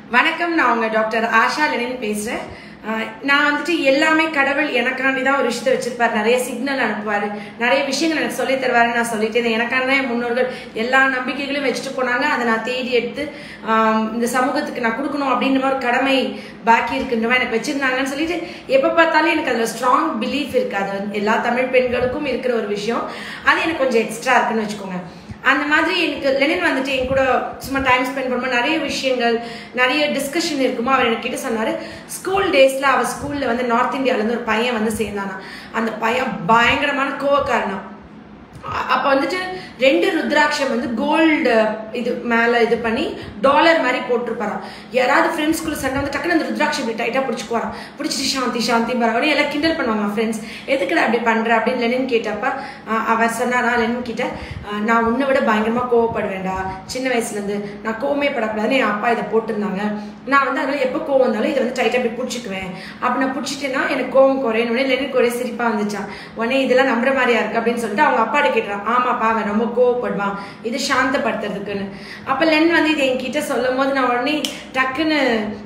வணக்கம் நான் உங்க டாக்டர் ஆஷா லெனின் பேசுறேன் அஹ் நான் வந்துட்டு எல்லாமே கடவுள் எனக்காண்டி தான் ஒரு விஷயத்தை வச்சிருப்பார் நிறைய சிக்னல் அனுப்புவார் நிறைய விஷயங்கள் எனக்கு சொல்லி தருவாரு நான் சொல்லிட்டு இருந்தேன் எனக்கான தான் என் முன்னோர்கள் எல்லா நம்பிக்கைகளையும் வச்சுட்டு போனாங்க அதை நான் தேடி எடுத்து ஆம், இந்த சமூகத்துக்கு நான் கொடுக்கணும் அப்படின்ற மாதிரி ஒரு கடமை பாக்கி இருக்குன்ற மாதிரி எனக்கு வச்சிருந்தாங்கன்னு சொல்லிட்டு எப்போ பார்த்தாலும் எனக்கு அதில் ஸ்ட்ராங் பிலீஃப் இருக்கு அது வந்து எல்லா தமிழ் பெண்களுக்கும் இருக்கிற ஒரு விஷயம் அது எனக்கு கொஞ்சம் எக்ஸ்ட்ரா இருக்குன்னு வச்சுக்கோங்க அந்த மாதிரி எனக்கு லெனின் வந்துட்டு என் கூட சும்மா டைம் ஸ்பெண்ட் பண்ணும்போது நிறைய விஷயங்கள் நிறைய டிஸ்கஷன் இருக்குமோ அவர் எனக்கு கிட்ட சொன்னாரு ஸ்கூல் டேஸ்ல அவர் ஸ்கூல்ல வந்து நார்த் இந்தியால இருந்து ஒரு பையன் வந்து சேர்ந்தானா அந்த பையன் பயங்கரமான கோவக்காரனா அ- அப்ப வந்துட்டு ரெண்டு ருத்ராட்சம் வந்து கோல்டு இது மேல இது பண்ணி டாலர் மாதிரி போட்டிருப்பாராம் யாராவது ஃப்ரெண்ட்ஸ்குள்ள சண்டை வந்து டக்குனு அந்த ருத்ராட்சம் இப்படி டைட்டா பிடிச்சிக்குவாராம் பிடிச்சிட்டு சாந்தி சாந்தி பரவாயில்ல எல்லாம் கிண்டல் பண்ணுவாங்க ஃப்ரெண்ட்ஸ் எதுக்குடா அப்படி பண்ற அப்படின்னு லெனின் கேட்டப்ப அஹ், அவர் சொன்னாரா லெனின் கிட்ட அஹ், நான் உன்னை விட பயங்கரமா கோவப்படுவேன்டா சின்ன வயசுல இருந்து நான் கோவமே படக்கூடாதுன்னு என் அப்பா இதை போட்டிருந்தாங்க நான் வந்து அதனால எப்போ கோவம் வந்தாலும் இதை வந்து டைட்டா இப்படி பிடிச்சிக்குவேன் அப்படி நான் பிடிச்சிட்டேன்னா எனக்கு கோவம் குறையும் உடனே லெனின் ஒரே சிரிப்பா வந்துச்சான் உடனே இதெல்லாம் நம்புற மாதிரியா இருக்கு அப்படின்னு சொல்லிட்டு அவங்க அப்பாட்ட கேட்டுறான் ஆமாப்பா அவன் ரொம்ப கோவப்படுவான் இது சாந்தப்படுத்துறதுக்குன்னு அப்ப லென் வந்து இது என்கிட்ட சொல்லும் போது நான் உடனே டக்குன்னு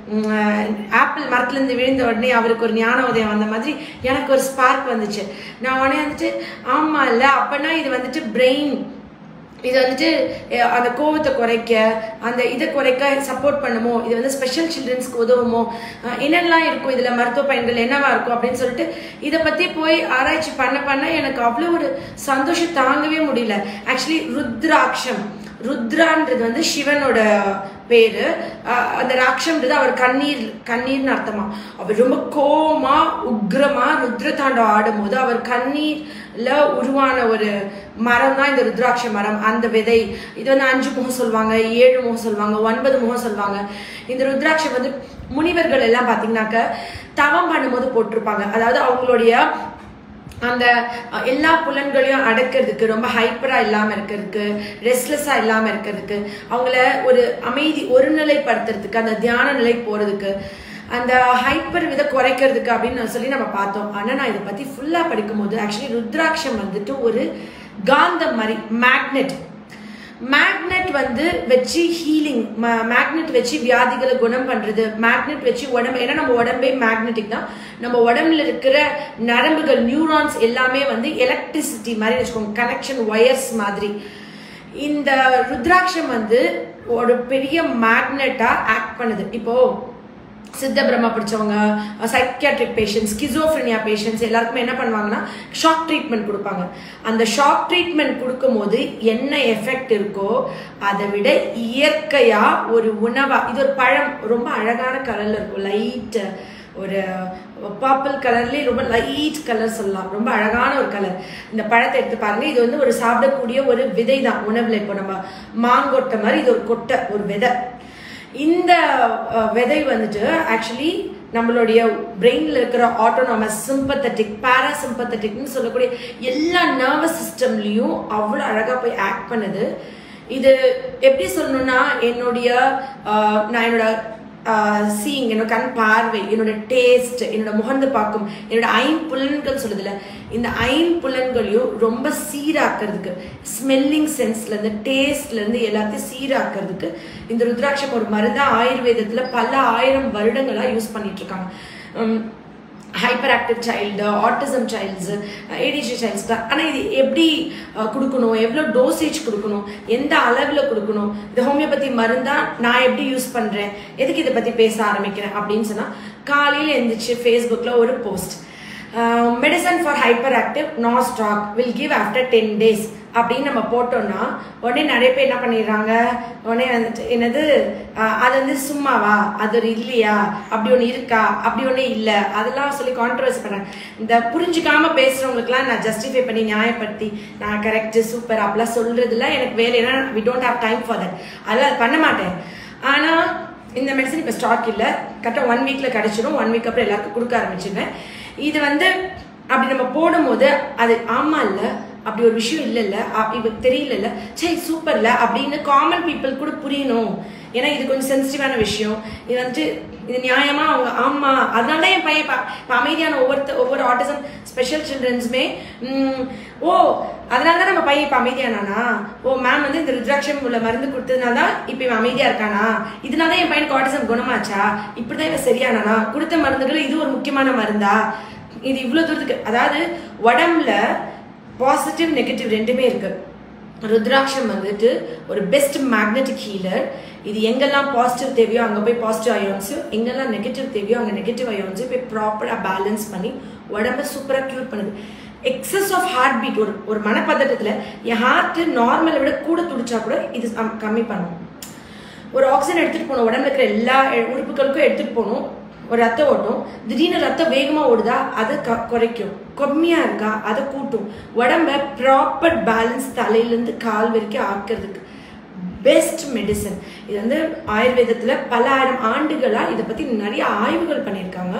ஆப்பிள் மரத்துல இருந்து விழுந்த உடனே அவருக்கு ஒரு ஞான உதயம் வந்த மாதிரி எனக்கு ஒரு ஸ்பார்க் வந்துச்சு நான் உடனே வந்துட்டு ஆமா இல்ல அப்பனா இது வந்துட்டு பிரெயின் இது வந்துட்டு அஹ், அந்த கோவத்தை குறைக்க அந்த இதை குறைக்க சப்போர்ட் பண்ணுமோ இது வந்து ஸ்பெஷல் சில்ட்ரன்ஸ்க்கு உதவுமோ அஹ், என்னெல்லாம் இருக்கும் இதுல மருத்துவ பயன்கள் என்னவா இருக்கும் அப்படின்னு சொல்லிட்டு இதை பத்தி போய் ஆராய்ச்சி பண்ண பண்ண எனக்கு அவ்வளோ ஒரு சந்தோஷம் தாங்கவே முடியல ஆக்சுவலி ருத்ராட்சம் ருத்ரான்றது வந்து சிவனோட பேரு அஹ், அந்த ராட்சம்ன்றது அவர் கண்ணீர் கண்ணீர்னு அர்த்தமா அவர் ரொம்ப கோவமா உக்ரமா ருத்ர தாண்டவம் ஆடும்போது அவர் கண்ணீர்ல உருவான ஒரு மரம் தான் இந்த ருத்ராட்ச மரம் அந்த விதை இது வந்து அஞ்சு முகம் சொல்லுவாங்க ஏழு முகம் சொல்லுவாங்க ஒன்பது முகம் சொல்லுவாங்க இந்த ருத்ராட்சம் வந்து முனிவர்கள் எல்லாம் பாத்தீங்கன்னாக்க தவம் பண்ணும்போது போட்டிருப்பாங்க அதாவது அவங்களுடைய அந்த அஹ், எல்லா புலன்களையும் அடக்கிறதுக்கு ரொம்ப ஹைப்பரா இல்லாம இருக்கிறதுக்கு ரெஸ்ட்லெஸ்ஸா இல்லாம இருக்கிறதுக்கு அவங்கள ஒரு அமைதி ஒருநிலைப்படுத்துறதுக்கு அந்த தியான நிலை போறதுக்கு அந்த ஹைப்பர் வித குறைக்கிறதுக்கு அப்படின்னு சொல்லி நம்ம பார்த்தோம் ஆனா நான் இதை பத்தி ஃபுல்லா படிக்கும்போது ஆக்சுவலி ருத்ராட்சம் வந்துட்டு ஒரு காந்தம் மாதிரி மேக்னெட் மேக்னெட் வந்து வச்சு ஹீலிங் மேக்னெட் வச்சு வியாதிகளை குணம் பண்றது மேக்னெட் வச்சு உடம்பு ஏன்னா நம்ம உடம்பே மேக்னெட்டிக் தான் நம்ம உடம்புல இருக்கிற நரம்புகள் நியூரான்ஸ் எல்லாமே வந்து எலக்ட்ரிசிட்டி மாதிரி வச்சுக்கோங்க கனெக்ஷன் ஒயர்ஸ் மாதிரி இந்த ருத்ராட்சம் வந்து ஒரு பெரிய மேக்னெட்டா ஆக்ட் பண்ணுது இப்போ சித்த பிரம்மா பிடிச்சவங்க சைக்கியாட்ரிக் பேஷண்ட்ஸ் ஸ்கிசோஃப்ரினியா பேஷண்ட்ஸ் எல்லாருக்குமே என்ன பண்ணுவாங்கன்னா ஷாக் ட்ரீட்மெண்ட் கொடுப்பாங்க அந்த ஷாக் ட்ரீட்மெண்ட் கொடுக்கும்போது என்ன எஃபெக்ட் இருக்கோ அதை விட இயற்கையா ஒரு உணவா இது ஒரு பழம் ரொம்ப அழகான கலர்ல இருக்கும் லைட் ஒரு பர்பிள் கலர்லேயே ரொம்ப லைட் கலர் சொல்லலாம் ரொம்ப அழகான ஒரு கலர் இந்த பழத்தை எடுத்து பாருங்க இது வந்து ஒரு சாப்பிடக்கூடிய ஒரு விதை தான் உணவுல இப்போ நம்ம மாங்கொட்டை மாதிரி இது ஒரு கொட்டை ஒரு விதை இந்த அஹ், விதை வந்துட்டு ஆக்சுவலி நம்மளுடைய பிரெயின்ல இருக்கிற ஆட்டோனாமஸ் சிம்பத்தட்டிக் பாராசிம்பத்தட்டிக்னு சொல்லக்கூடிய எல்லா நர்வஸ் சிஸ்டம்லயும் அவ்வளோ அழகா போய் ஆக்ட் பண்ணுது இது எப்படி சொல்லணும்னா என்னுடைய அஹ், நான் என்னோட சீங் என்னோட கண் பார்வை என்னோட டேஸ்ட் என்னோட முகந்து பார்க்கும் என்னோட ஐம்புலன்கள் சொல்லுதுல இந்த ஐம்புலன்களையும் ரொம்ப சீராக்கிறதுக்கு ஸ்மெல்லிங் சென்ஸ்ல இருந்து டேஸ்ட்ல இருந்து எல்லாத்தையும் சீராக்கிறதுக்கு இந்த ருத்ராட்சம் ஒரு மருந்தா ஆயுர்வேதத்துல பல ஆயிரம் வருடங்களா யூஸ் பண்ணிட்டு இருக்காங்க um, hyper active child autism childs ADHD childs தான் ஆனால் இது எப்படி அஹ், கொடுக்கணும் எவ்வளோ டோசேஜ் கொடுக்கணும் எந்த அளவில் கொடுக்கணும் இது ஹோமியோபதி மருந்தா நான் எப்படி யூஸ் பண்ணுறேன் எதுக்கு இதை பற்றி பேச ஆரம்பிக்கிறேன் அப்படின்னு சொன்னால் காலையில் எழுந்திரிச்சு ஃபேஸ்புக்கில் ஒரு post medicine for hyper active no stock will give after ten days அப்படின்னு நம்ம போட்டோம்னா உடனே நிறைய பேர் என்ன பண்ணிடுறாங்க உடனே வந்துட்டு என்னது ஆஹ் அது வந்து சும்மாவா அது ஒரு இல்லையா அப்படி ஒன்று இருக்கா அப்படி ஒன்று இல்லை அதெல்லாம் சொல்லி கான்ட்ரவர்ஸ் பண்ணுறாங்க இந்த புரிஞ்சுக்காம பேசுறவங்களுக்குலாம் நான் ஜஸ்டிஃபை பண்ணி நியாயப்படுத்தி நான் கரெக்ட் சூப்பர் அப்படிலாம் சொல்றதுல எனக்கு வேலை ஏன்னா we don't have time for that அதெல்லாம் அது பண்ண மாட்டேன் ஆனால் இந்த மெடிசன் இப்போ ஸ்டாக் இல்லை கரெக்டாக ஒன் வீக்கில் கிடச்சிடும் ஒன் வீக் அப்புறம் எல்லாருக்கும் கொடுக்க ஆரம்பிச்சிடுவேன் இது வந்து அப்படி நம்ம போடும்போது அது ஆமா இல்ல அப்படி ஒரு விஷயம் இல்ல இல்ல இவருக்கு தெரியல இல்ல சரி சூப்பர்ல அப்படின்னு காமன் பீப்புள் கூட புரியணும் ஏன்னா இது கொஞ்சம் சென்சிட்டிவான விஷயம் இது வந்துட்டு இது நியாயமா அவங்க ஆமா அதனால தான் என் பையன் இப்ப- இப்ப அமைதியான ஒவ்வொருத்த ஒவ்வொரு ஆட்டிசம் ஸ்பெஷல் சில்ட்ரன்ஸுமே ஓ அதனால தான் நம்ம பையன் இப்ப அமைதியானானா ஓ மேம் வந்து இந்த ருத்ராட்சம் உள்ள மருந்து கொடுத்ததுனால தான் இப்ப இவன் அமைதியா இருக்கானா இதனால தான் என் பையனுக்கு ஆட்டிசம் குணமாச்சா இப்படிதான் இவன் சரியானானா கொடுத்த மருந்துகள் இது ஒரு முக்கியமான மருந்தா இது இவ்வளவு தூரத்துக்கு அதாவது உடம்புல பாசிட்டிவ் நெகட்டிவ் ரெண்டுமே இருக்கு ருத்ராட்சம் வந்துட்டு ஒரு பெஸ்ட் மேக்னெட்டிக் ஹீலர் இது எங்கெல்லாம் பாசிட்டிவ் தேவையோ அங்கே போய் பாசிட்டிவ் அயோன்ஸும் எங்கெல்லாம் நெகட்டிவ் தேவையோ அங்கே நெகட்டிவ் அயோன்ஸும் போய் ப்ராப்பராக பேலன்ஸ் பண்ணி உடம்ப சூப்பராக க்யூர் பண்ணுது எக்ஸஸ் ஆஃப் ஹார்ட் பீட் ஒரு ஒரு மனப்பதட்டத்தில் என் ஹார்ட் நார்மலை விட கூட துடிச்சா கூட இது கம்- கம்மி பண்ணும் ஒரு ஆக்சிஜன் எடுத்துட்டு போகணும் உடம்புல இருக்கிற எல்லா எ- உறுப்புகளுக்கும் எடுத்துட்டு போகணும் ஒரு ரத்த ஓட்டம் திடீர்னு ரத்தம் வேகமா ஓடுதா அதை க- குறைக்கும் கம்மியா இருக்கா அதை கூட்டும் உடம்ப ப்ராப்பர் பேலன்ஸ் தலையிலேருந்து கால் வரைக்கும் ஆக்கிறதுக்கு பெஸ்ட் மெடிசன் இது வந்து ஆயுர்வேதத்துல பல ஆயிரம் ஆண்டுகளா இதை பத்தி நிறைய ஆய்வுகள் பண்ணியிருக்காங்க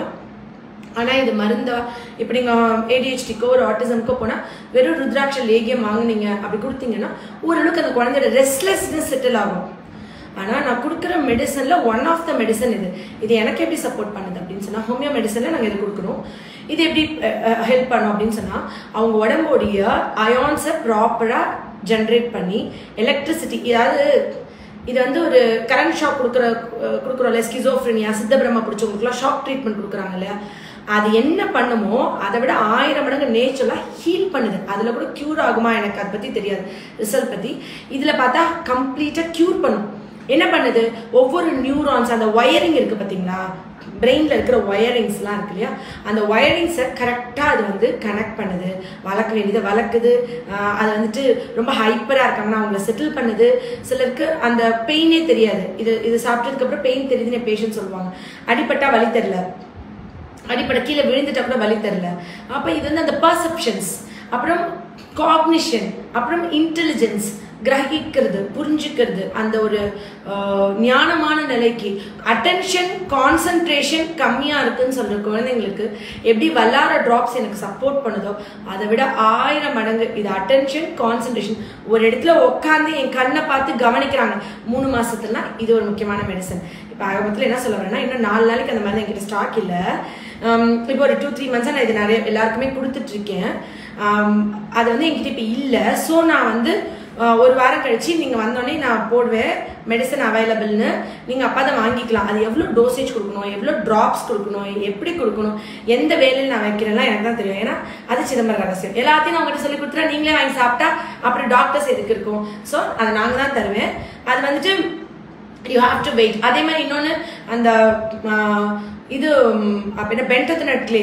ஆனா இது மருந்தா இப்போ நீங்க ஏடிஹெச்டிக்கோ ஒரு ஆட்டிசம்க்கோ போனா வெறும் ருத்ராட்ச லேகியம் வாங்குனீங்க அப்படி கொடுத்தீங்கன்னா ஓரளவுக்கு அந்த குழந்தையோட ரெஸ்ட்லெஸ்னஸ் செட்டில் ஆகும் ஆனா நான் கொடுக்குற மெடிசன்ல ஒன் ஆஃப் த மெடிசன் இது இது எனக்கு எப்படி சப்போர்ட் பண்ணுது அப்படின்னு சொன்னா ஹோமியோ மெடிசன்ல நாங்க இது கொடுக்கணும் இது எப்படி ஹெல்ப் பண்ணும் அப்படின்னு சொன்னா அவங்க உடம்போடைய அயான்ஸை ப்ராப்பரா ஜென்ரேட் பண்ணி எலக்ட்ரிசிட்டி அதாவது இது வந்து ஒரு கரண்ட் ஷாக் கொடுக்குற கொடுக்குறோம்ல ஸ்கிசோஃப்ரினியா சித்தபிரம பிடிச்சவங்களுக்குலாம் ஷாக் ட்ரீட்மெண்ட் கொடுக்குறாங்க இல்லையா அது என்ன பண்ணுமோ அதை விட ஆயிரம் மடங்கு நேச்சுரலாக ஹீல் பண்ணுது அதில் கூட க்யூர் ஆகுமா எனக்கு அதை பற்றி தெரியாது ரிசல்ட் பற்றி இதில் பார்த்தா கம்ப்ளீட்டாக க்யூர் பண்ணும் என்ன பண்ணுது ஒவ்வொரு நியூரான்ஸ் அந்த ஒயரிங் இருக்கு பார்த்தீங்களா பிரெயினில் இருக்கிற ஒயரிங்ஸ்லாம் இருக்கு இல்லையா அந்த ஒயரிங்ஸை கரெக்டாக அது வந்து கனெக்ட் பண்ணுது வளர்க்க வேண்டியதை வளர்க்குது ஆஹ் அது வந்துட்டு ரொம்ப ஹைப்பராக இருக்காங்கன்னா அவங்கள செட்டில் பண்ணுது சிலருக்கு அந்த பெயினே தெரியாது இது இது சாப்பிட்டதுக்கப்புறம் பெயின் தெரியுதுன்னு பேஷண்ட் சொல்லுவாங்க அடிப்பட்டா வலி தெரில அடிப்படை கீழே விழுந்துட்டா கூட வழி தரல அப்ப இது வந்து அந்த பர்செப்ஷன்ஸ் அப்புறம் காக்னிஷன் அப்புறம் இன்டெலிஜென்ஸ் கிரகிக்கிறது புரிஞ்சுக்கிறது அந்த ஒரு ஆஹ், ஞானமான நிலைக்கு அட்டென்ஷன் கான்சன்ட்ரேஷன் கம்மியா இருக்குன்னு சொல்ற குழந்தைங்களுக்கு எப்படி வல்லார டிராப்ஸ் எனக்கு சப்போர்ட் பண்ணுதோ அதை விட ஆயிரம் மடங்கு இது அட்டென்ஷன் கான்சன்ட்ரேஷன் ஒரு இடத்துல உட்காந்து என் கண்ணை பார்த்து கவனிக்கிறாங்க மூணு மாசத்துலனா இது ஒரு முக்கியமான மெடிசன் இப்போ ஆரம்பத்தில் என்ன சொல்ல வரேன்னா இன்னும் நாலு நாளைக்கு அந்த மாதிரி என்கிட்ட ஸ்டாக் இல்லை இப்போ ஒரு டூ த்ரீ மந்த்ஸாக நான் இது நிறைய எல்லாருக்குமே கொடுத்துட்டு இருக்கேன் Um, அது வந்து என்கிட்ட இப்போ இல்லை ஸோ நான் வந்து uh, ஒரு வாரம் கழிச்சு நீங்கள் வந்தோடனே நான் போடுவேன் மெடிசன் அவைலபிள்னு நீங்கள் அப்போ அதை வாங்கிக்கலாம் அது எவ்வளோ டோசேஜ் கொடுக்கணும் எவ்வளோ ட்ராப்ஸ் கொடுக்கணும் எப்படி கொடுக்கணும் எந்த வேலையில் நான் வைக்கிறேன்னா எனக்கு தான் தெரியும் ஏன்னா அது சிதம்பரம் ரகசியம் எல்லாத்தையும் நான் உங்கள்கிட்ட சொல்லி கொடுத்துட்டா நீங்களே வாங்கி சாப்பிட்டா அப்புறம் டாக்டர்ஸ் எதுக்கு இருக்கும் ஸோ அதை நாங்கள் தான் தருவேன் அது வந்துட்டு யூ ஹாவ் டு வெயிட் அதே மாதிரி இன்னொன்று அந்த ஆஹ், இது ம், அப்ப என்ன பென்டத்னட் கிளே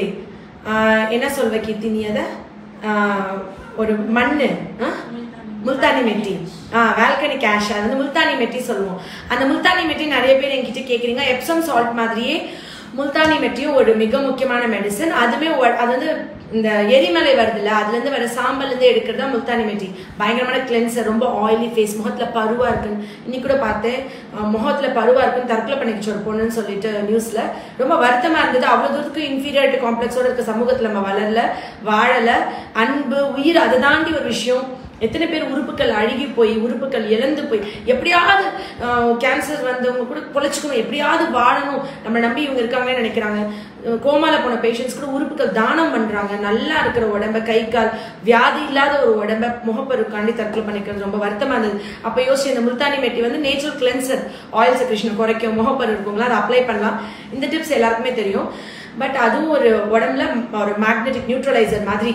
என்ன சொல்வ கீர்த்தி நீ அதை ஆஹ், ஒரு மண்ணு ஆ? முல்தானி மெட்டி ஆ வேல்கனி கேஷ் அது வந்து முல்தானி மெட்டி சொல்லுவோம் அந்த முல்தானி மெட்டி நிறைய பேர் என்கிட்ட கேட்குறீங்க எப்சம் சால்ட் மாதிரியே முல்தானி மெட்டியும் ஒரு மிக முக்கியமான மெடிசன் அதுவுமே ஒ- அது வந்து இந்த எரிமலை வருதுல்ல அதுலேருந்து வர சாம்பல்லேருந்து எடுக்கிறது தான் முல்தானி மெட்டி பயங்கரமான கிளென்சர் ரொம்ப ஆயிலி ஃபேஸ் முகத்தில் பருவா இருக்குன்னு இன்னைக்கு கூட பார்த்தேன் அஹ், முகத்துல பருவா இருக்குன்னு தற்கொலை பண்ணிக்கிச்சு ஒரு பொண்ணுன்னு சொல்லிட்டு நியூஸ்ல ரொம்ப வருத்தமா இருந்தது அவ்வளவு தூரத்துக்கு இன்ஃபீரியாரிட்டி காம்ப்ளெக்ஸோட இருக்க சமூகத்துல நம்ம வளரல வாழல அன்பு உயிர் அதை தாண்டி ஒரு விஷயம் எத்தனை பேர் உறுப்புகள் அழுகி போய் உறுப்புகள் இழந்து போய் எப்படியாவது கேன்சர் வந்தவங்க கூட பொழைச்சிக்கணும் எப்படியாவது வாழணும் நம்ம நம்பி இவங்க இருக்காங்கன்னு நினைக்கிறாங்க அஹ் கோமால போன பேஷண்ட்ஸ் கூட உறுப்புகள் தானம் பண்றாங்க நல்லா இருக்கிற உடம்ப கை கால் வியாதி இல்லாத ஒரு உடம்ப முகப்பருக்காண்டி தற்கொலை பண்ணிக்கிறது ரொம்ப வருத்தமா இருந்தது அப்ப யோசிச்சு இந்த முல்தானி மெட்டி வந்து நேச்சுரல் கிளென்சர் ஆயில் செக்ரேஷன் குறைக்கும் முகப்பரு இருக்குங்களா அதை அப்ளை பண்ணலாம் இந்த டிப்ஸ் எல்லாருக்குமே தெரியும் பட் அதுவும் ஒரு உடம்புல ஒரு மேக்னெட்டிக் நியூட்ரலைசர் மாதிரி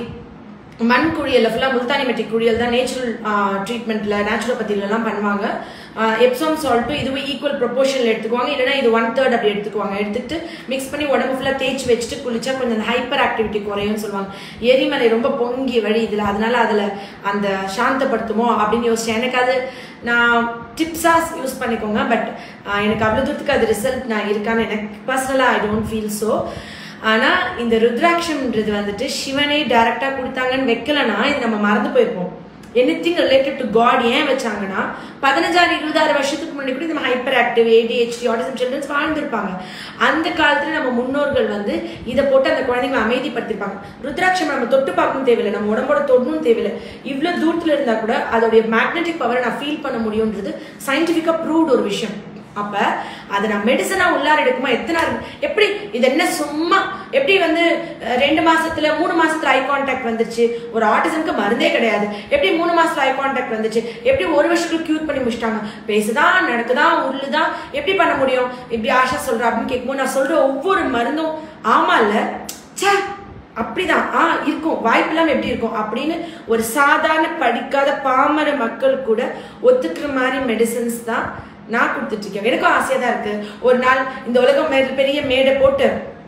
மண் குழியல்ல ஃபுல்லாக முல்தானி மெட்டி குழியல் தான் நேச்சுரல் ட்ரீட்மெண்ட்ல நேச்சுரோபதியிலலாம் பண்ணுவாங்க எப்சோம் சால்ட்டும் இதுவே ஈக்குவல் ப்ரொபோர்ஷனில் எடுத்துக்குவாங்க இல்லைன்னா இது ஒன் தேர்ட் அப்படி எடுத்துக்குவாங்க எடுத்துட்டு மிக்ஸ் பண்ணி உடம்பு ஃபுல்லாக தேய்ச்சி வச்சுட்டு குளிச்சா கொஞ்சம் அந்த ஹைப்பர் ஆக்டிவிட்டி குறையும்னு சொல்லுவாங்க எரிமலை ரொம்ப பொங்கி வழி இதில் அதனால அதில் அந்த சாந்தப்படுத்துமோ அப்படின்னு யோசிச்சேன் எனக்கு அது நான் டிப்ஸாக யூஸ் பண்ணிக்கோங்க பட் எனக்கு அவ்வளோ தூரத்துக்கு அது ரிசல்ட் நான் இருக்கான்னு எனக்கு பர்சனலாக ஐ டோன்ட் ஃபீல் ஸோ ஆனா இந்த ருத்ராட்சம்ன்றது வந்துட்டு சிவனே டைரக்டா கொடுத்தாங்கன்னு வைக்கலனா இது நம்ம மறந்து போயிருப்போம் எனிதிங் ரிலேட்டட் டு காட் ஏன் வச்சாங்கன்னா பதினஞ்சாறு இருபதாறு வருஷத்துக்கு முன்னாடி கூட இந்த hyper active ADHD autism childrens வாழ்ந்திருப்பாங்க அந்த காலத்துல நம்ம முன்னோர்கள் வந்து இதை போட்டு அந்த குழந்தைங்களை அமைதிப்படுத்திருப்பாங்க ருத்ராட்சம் நம்ம தொட்டு பார்க்கணும் தேவையில்லை நம்ம உடம்போட தொடணும் தேவையில்லை இவ்வளவு தூரத்துல இருந்தா கூட அதோடைய மேக்னெட்டிக் பவரை நான் ஃபீல் பண்ண முடியும்ன்றது சயின்டிஃபிக்கா ப்ரூவ்ட் ஒரு விஷயம் அப்ப அதை நான் மெடிசனா உள்ளார எடுக்குமா எத்தனை நாள் எப்படி இது என்ன சும்மா எப்படி வந்து அஹ், ரெண்டு மாசத்துல மூணு மாசத்துல ஐ கான்டாக்ட் வந்துச்சு ஒரு ஆட்டிசம்க்கு மருந்தே கிடையாது எப்படி மூணு மாசத்துல ஐ கான்டாக்ட் வந்துச்சு எப்படி ஒரு வருஷத்துக்கு கியூர் பண்ணி முடிச்சிட்டாங்க பேசுதான் நடக்குதான் உருளுதான் எப்படி பண்ண முடியும் இப்படி ஆஷா சொல்றா அப்படின்னு கேட்கும்போது நான் சொல்ற ஒவ்வொரு மருந்தும் ஆமா இல்ல ச்சே அப்படிதான் ஆ இருக்கும் வாய்ப்பு இல்லாம எப்படி இருக்கும் அப்படின்னு ஒரு சாதாரண படிக்காத பாமர மக்கள் கூட ஒத்துக்கிற மாதிரி மெடிசன்ஸ் தான் நான் கொடுத்துட்டு இருக்கேன் எனக்கும் ஆசையா தான் இருக்கு ஒரு நாள் இந்த உலகம் மே- பெரிய மேடை போட்டு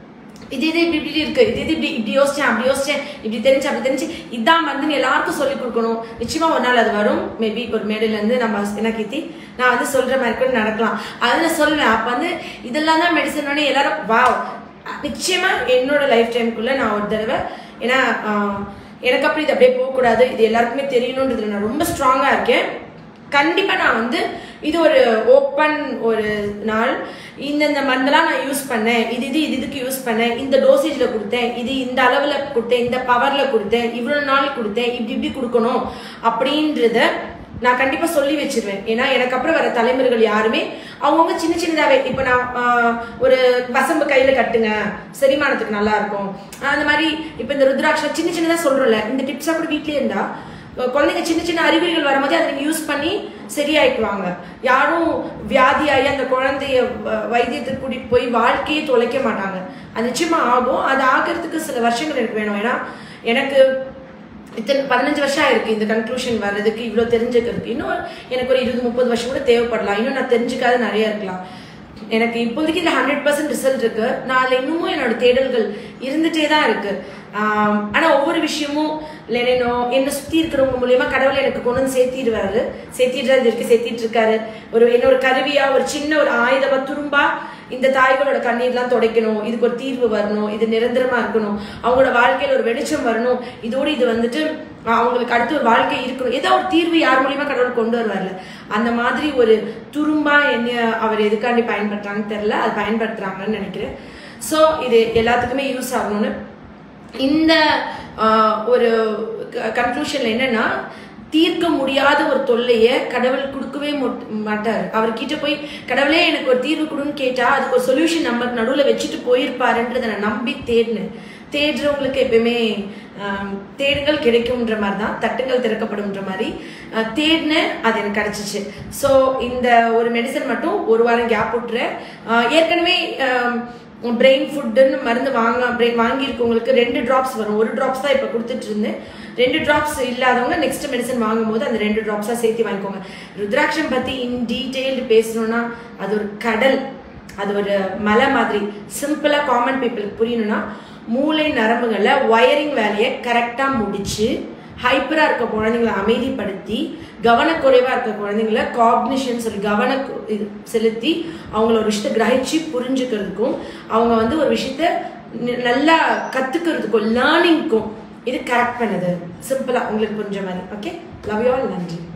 இது இது இப்படி இப்படி இருக்கு இது இது இப்படி இப்படி யோசிச்சேன் அப்படி யோசிச்சேன் இப்படி தெரிஞ்சு அப்படி தெரிஞ்சு இதான் வந்து எல்லாருக்கும் சொல்லி கொடுக்கணும் நிச்சயமா ஒரு நாள் அது வரும் மேபி ஒரு மேடையில இருந்து நம்ம என்ன கீர்த்தி நான் வந்து சொல்ற மாதிரி கூட நடக்கலாம் அதுல சொல்லுவேன் அப்ப வந்து இதெல்லாம் தான் மெடிசன் எல்லாரும் வாவ் நிச்சயமா என்னோட லைஃப் டைமுக்குள்ள நான் ஒரு தடவை ஏன்னா ஆஹ், எனக்கு அப்படி இது அப்படியே போகக்கூடாது இது எல்லாருக்குமே தெரியணுன்றதுல நான் ரொம்ப ஸ்ட்ராங்கா இருக்கேன் கண்டிப்பா நான் வந்து இது ஒரு ஓப்பன் ஒரு நாள் இந்தந்த மருந்தெல்லாம் நான் யூஸ் பண்ணேன் இது இது இது இதுக்கு யூஸ் பண்ணேன் இந்த டோசேஜ்ல கொடுத்தேன் இது இந்த அளவுல கொடுத்தேன் இந்த பவர்ல கொடுத்தேன் இவ்வளவு நாள் கொடுத்தேன் இப்படி இப்படி கொடுக்கணும் அப்படின்றத நான் கண்டிப்பா சொல்லி வச்சிருவேன் ஏன்னா எனக்கு அப்புறம் வர தலைமுறைகள் யாருமே அவங்கவுங்க சின்ன சின்னதாவே இப்ப நான் ஆஹ், ஒரு வசம்பு கையில கட்டுங்க செரிமானத்துக்கு நல்லா இருக்கும் ஆஹ், அந்த மாதிரி இப்ப இந்த ருத்ராட்சம் சின்ன சின்னதா சொல்றோம்ல இந்த டிப்ஸா கூட வீட்லயே இருந்தா அஹ், குழந்தைங்க சின்ன சின்ன அறிகுறிகள் வரும்போது அதை நீங்க யூஸ் பண்ணி சரியாயிக்குவாங்க யாரும் வியாதியாகி அந்த குழந்தைய வ- வைத்தியத்துக்கு கூட்டிட்டு போய் வாழ்க்கையை தொலைக்க மாட்டாங்க அது நிச்சயமா ஆகும் அது ஆகிறதுக்கு சில வருஷங்கள் எனக்கு வேணும் ஏன்னா எனக்கு இத்தனை பதினஞ்சு வருஷம் ஆயிருக்கு இந்த கன்க்ளூஷன் வர்றதுக்கு இவ்வளோ தெரிஞ்சுக்கிறதுக்கு இன்னும் எனக்கு ஒரு இருபது முப்பது வருஷம் கூட தேவைப்படலாம் இன்னும் நான் தெரிஞ்சுக்காத நிறைய இருக்கலாம் எனக்கு இப்போதைக்கு இதில் ஹண்ட்ரட் பர்சன்ட் ரிசல்ட் இருக்கு நான் அதில் இன்னமும் என்னோட தேடல்கள் இருந்துட்டே தான் இருக்கு ஆம், ஆனா ஒவ்வொரு விஷயமும் லெனினோ என்னை சுத்தி இருக்கிறவங்க மூலியமா கடவுள் எனக்கு கொண்டு வந்து சேர்த்திடுவாரு சேர்த்திடுறாரு இருக்கு சேர்த்திட்டு இருக்காரு ஒரு என்ன ஒரு கருவியா ஒரு சின்ன ஒரு ஆயுதமா துரும்பா இந்த தாய்களோட கண்ணீர்லாம் துடைக்கணும் இதுக்கு ஒரு தீர்வு வரணும் இது நிரந்தரமா இருக்கணும் அவங்களோட வாழ்க்கையில ஒரு வெளிச்சம் வரணும் இதோடு இது வந்துட்டு அஹ், அவங்களுக்கு அடுத்து ஒரு வாழ்க்கை இருக்கணும் ஏதோ ஒரு தீர்வு யார் மூலியமா கடவுள் கொண்டு வருவார்ல அந்த மாதிரி ஒரு துரும்பா என்ன அவர் எதுக்காண்டி பயன்படுத்துறாங்கன்னு தெரியல அது பயன்படுத்துறாங்கன்னு நினைக்கிறேன் ஸோ இது எல்லாத்துக்குமே யூஸ் ஆகணும்னு இந்த ஆஹ், ஒரு கன்க்ளூஷன்ல என்னன்னா தீர்க்க முடியாத ஒரு தொல்லைய கடவுள் கொடுக்கவே மொட்- மாட்டார் அவர்கிட்ட போய் கடவுளே எனக்கு ஒரு தீர்வு கொடுன்னு கேட்டா அதுக்கு ஒரு சொல்யூஷன் நம்ம நடுவுல வச்சுட்டு போயிருப்பாருன்றதை நான் நம்பி தேடினேன் தேடுறவங்களுக்கு எப்பயுமே ஆம், தேடுங்கள் கிடைக்கும்ன்ற மாதிரி தான் தட்டுங்கள் திறக்கப்படும்ன்ற மாதிரி ஆஹ், தேடினேன் அது எனக்கு கிடைச்சிச்சு ஸோ இந்த ஒரு மெடிசன் மட்டும் ஒரு வாரம் கேப் விட்டுறேன் ஆஹ், ஏற்கனவே பிரெயின் ஃபுட்டுன்னு மருந்து வாங்க brain வாங்கியிருக்கவங்களுக்கு ரெண்டு ட்ராப்ஸ் வரும் ஒரு ட்ராப்ஸ் தான் இப்போ கொடுத்துட்டு இருந்தேன் ரெண்டு ட்ராப்ஸ் இல்லாதவங்க நெக்ஸ்ட் மெடிசன் வாங்கும்போது அந்த ரெண்டு ட்ராப்ஸாக சேர்த்து வாங்கிக்கோங்க ருத்ராட்சம் பற்றி இன் டீட்டெயில்டு பேசணும்னா அது ஒரு கடல் அது ஒரு மலை மாதிரி சிம்பிளாக காமன் பீப்புளுக்கு புரியணும்னா மூளை நரம்புகளை ஒயரிங் வேலையை கரெக்டாக முடிச்சு ஹைப்பரா இருக்க குழந்தைங்களை அமைதிப்படுத்தி கவனக்குறைவா இருக்க குழந்தைங்கள காக்னிஷன் சொல்லி கவன இது செலுத்தி அவங்கள ஒரு விஷயத்தை கிரகிச்சு புரிஞ்சுக்கிறதுக்கும் அவங்க வந்து ஒரு விஷயத்த ந- நல்லா கத்துக்கிறதுக்கும் லேர்னிங்க்கும் இது கரெக்ட் பண்ணுது சிம்பிளா உங்களுக்கு புரிஞ்ச மாதிரி ஓகே லவ் யூ ஆல் நன்றி